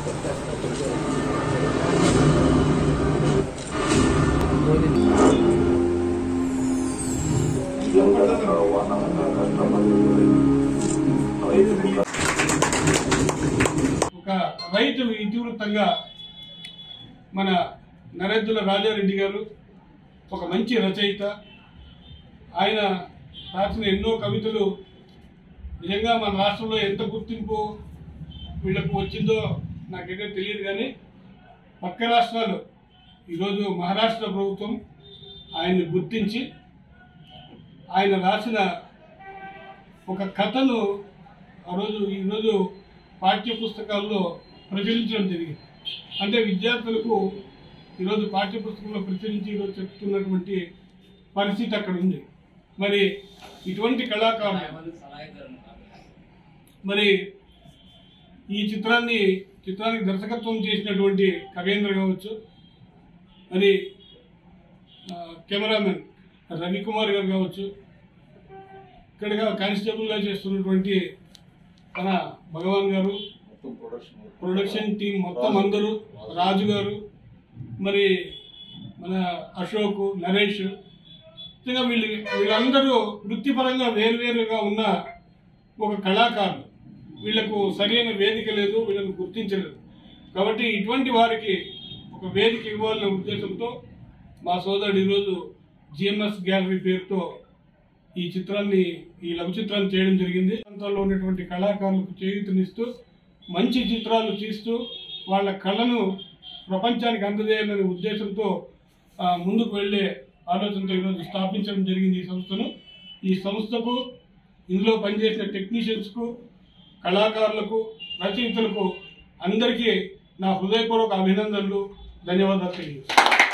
ఒక రైతు ఇతివృత్తంగా మన నరేంద్రుల రాజారెడ్డి గారు ఒక మంచి రచయిత ఆయన రాసిన ఎన్నో కవితలు నిజంగా మన రాష్ట్రంలో ఎంత గుర్తింపు వీళ్ళకు వచ్చిందో నాకైతే తెలియదు కానీ పక్క రాష్ట్రాలు ఈరోజు మహారాష్ట్ర ప్రభుత్వం ఆయన్ని గుర్తించి ఆయన రాసిన ఒక కథను ఆ రోజు ఈరోజు పాఠ్య పుస్తకాల్లో ప్రచురించడం జరిగింది అంటే విద్యార్థులకు ఈరోజు పాఠ్య పుస్తకంలో ప్రచురించి ఈరోజు చెప్తున్నటువంటి పరిస్థితి అక్కడ ఉంది మరి ఇటువంటి కళాకారులు మరి ఈ చిత్రాన్ని చిత్రానికి దర్శకత్వం చేసినటువంటి కవేంద్ర కావచ్చు మరి ఆ, కెమెరామెన్ రవికుమార్ గారు కావచ్చు ఇక్కడగా కానిస్టేబుల్గా చేస్తున్నటువంటి మన భగవాన్ గారు ప్రొడక్షన్ టీం మొత్తం అందరూ రాజు గారు మరి మన అశోక్ నరేష్ నిజంగా వీళ్ళు వీళ్ళందరూ వృత్తిపరంగా వేరువేరుగా ఉన్న ఒక కళాకారులు వీళ్ళకు సరైన వేదిక లేదు వీళ్ళని గుర్తించలేదు కాబట్టి ఇటువంటి వారికి ఒక వేదిక ఇవ్వాలనే ఉద్దేశంతో మా సోదరుడు ఈరోజు జిఎంఎస్ గ్యాలరీ పేరుతో ఈ చిత్రాన్ని ఈ లఘు చిత్రాన్ని చేయడం జరిగింది ప్రాంతాల్లో ఉన్నటువంటి కళాకారులకు చేయూతనిస్తూ మంచి చిత్రాలు తీస్తూ వాళ్ళ కళను ప్రపంచానికి అందజేయాలనే ఉద్దేశంతో ఆ, ముందుకు వెళ్ళే ఆలోచనతో ఈరోజు స్థాపించడం జరిగింది ఈ సంస్థను ఈ సంస్థకు ఇందులో పనిచేసిన టెక్నీషియన్స్కు కళాకారులకు రచయితలకు అందరికీ నా హృదయపూర్వక అభినందనలు ధన్యవాదాలు తెలియజేస్తాను